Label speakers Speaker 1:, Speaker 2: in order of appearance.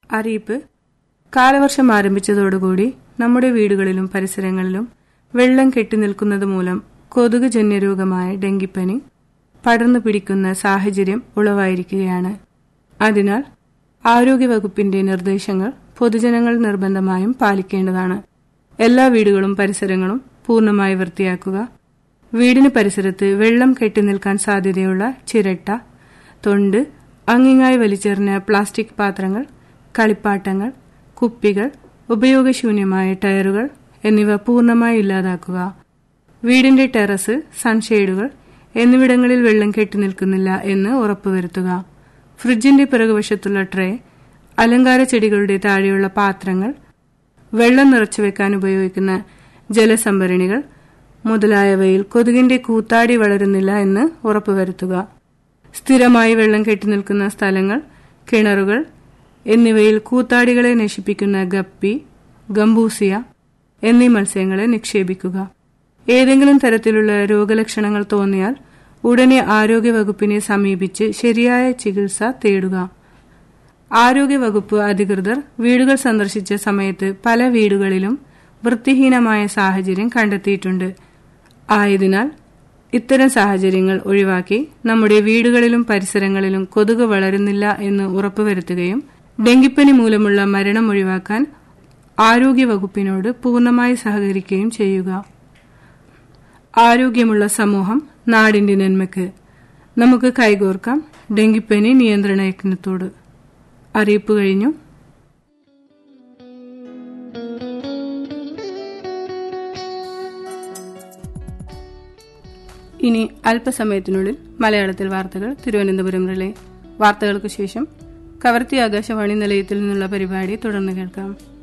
Speaker 1: അറിയിപ്പ് കാലവർഷം ആരംഭിച്ചതോടുകൂടി നമ്മുടെ വീടുകളിലും പരിസരങ്ങളിലും വെള്ളം കെട്ടിനിൽക്കുന്നത് മൂലം കൊതുക് ജന്യരോഗമായ ഡെങ്കിപ്പനി പടർന്നു പിടിക്കുന്ന സാഹചര്യം ഉളവായിരിക്കുകയാണ് അതിനാൽ ആരോഗ്യവകുപ്പിന്റെ നിർദ്ദേശങ്ങൾ പൊതുജനങ്ങൾ നിർബന്ധമായും പാലിക്കേണ്ടതാണ് എല്ലാ വീടുകളും പരിസരങ്ങളും പൂർണ്ണമായി വൃത്തിയാക്കുക വീടിന് പരിസരത്ത് വെള്ളം കെട്ടിനിൽക്കാൻ സാധ്യതയുള്ള ചിരട്ട തൊണ്ട് അങ്ങിങ്ങായി വലിച്ചെറിഞ്ഞ പ്ലാസ്റ്റിക് പാത്രങ്ങൾ കളിപ്പാട്ടങ്ങൾ കുപ്പികൾ ഉപയോഗശൂന്യമായ ടയറുകൾ എന്നിവ പൂർണ്ണമായി ഇല്ലാതാക്കുക വീടിന്റെ ടെറസ് സൺഷെയ്ഡുകൾ എന്നിവിടങ്ങളിൽ വെള്ളം കെട്ടിനിൽക്കുന്നില്ല എന്ന് ഉറപ്പുവരുത്തുക ഫ്രിഡ്ജിന്റെ പിറകുവശത്തുള്ള ട്രേ അലങ്കാര ചെടികളുടെ താഴെയുള്ള പാത്രങ്ങൾ വെള്ളം നിറച്ചു വെക്കാൻ ഉപയോഗിക്കുന്ന ജലസംഭരണികൾ മുതലായവയിൽ കൊതുകിന്റെ കൂത്താടി വളരുന്നില്ല എന്ന് ഉറപ്പുവരുത്തുക സ്ഥിരമായി വെള്ളം കെട്ടിനിൽക്കുന്ന സ്ഥലങ്ങൾ കിണറുകൾ എന്നിവയിൽ കൂത്താടികളെ നശിപ്പിക്കുന്ന ഗപ്പി ഗംബൂസിയ എന്നീ മത്സ്യങ്ങളെ നിക്ഷേപിക്കുക ഏതെങ്കിലും തരത്തിലുള്ള രോഗലക്ഷണങ്ങൾ തോന്നിയാൽ ഉടനെ ആരോഗ്യവകുപ്പിനെ സമീപിച്ച് ശരിയായ ചികിത്സ തേടുക ആരോഗ്യവകുപ്പ് അധികൃതർ വീടുകൾ സന്ദർശിച്ച സമയത്ത് പല വീടുകളിലും വൃത്തിഹീനമായ സാഹചര്യം കണ്ടെത്തിയിട്ടുണ്ട് ആയതിനാൽ ഇത്തരം സാഹചര്യങ്ങൾ ഒഴിവാക്കി നമ്മുടെ വീടുകളിലും പരിസരങ്ങളിലും കൊതുക് വളരുന്നില്ല എന്ന് ഉറപ്പുവരുത്തുകയും ഡെങ്കിപ്പനി മൂലമുള്ള മരണം ഒഴിവാക്കാൻ ആരോഗ്യവകുപ്പിനോട് പൂർണ്ണമായി സഹകരിക്കുകയും ചെയ്യുക ആരോഗ്യമുള്ള സമൂഹം നാടിന്റെ നന്മയ്ക്ക് നമുക്ക് കൈകോർക്കാം ഡെങ്കിപ്പനി നിയന്ത്രണ യജ്ഞത്തോട് അറിയിപ്പ് കഴിഞ്ഞു ഇനി അല്പസമയത്തിനുള്ളിൽ മലയാളത്തിൽ വാർത്തകൾ തിരുവനന്തപുരം റിലേ വാർത്തകൾക്ക് ശേഷം കവർത്തി ആകാശവാണി നിലയത്തിൽ നിന്നുള്ള പരിപാടി തുടർന്ന് കേൾക്കാം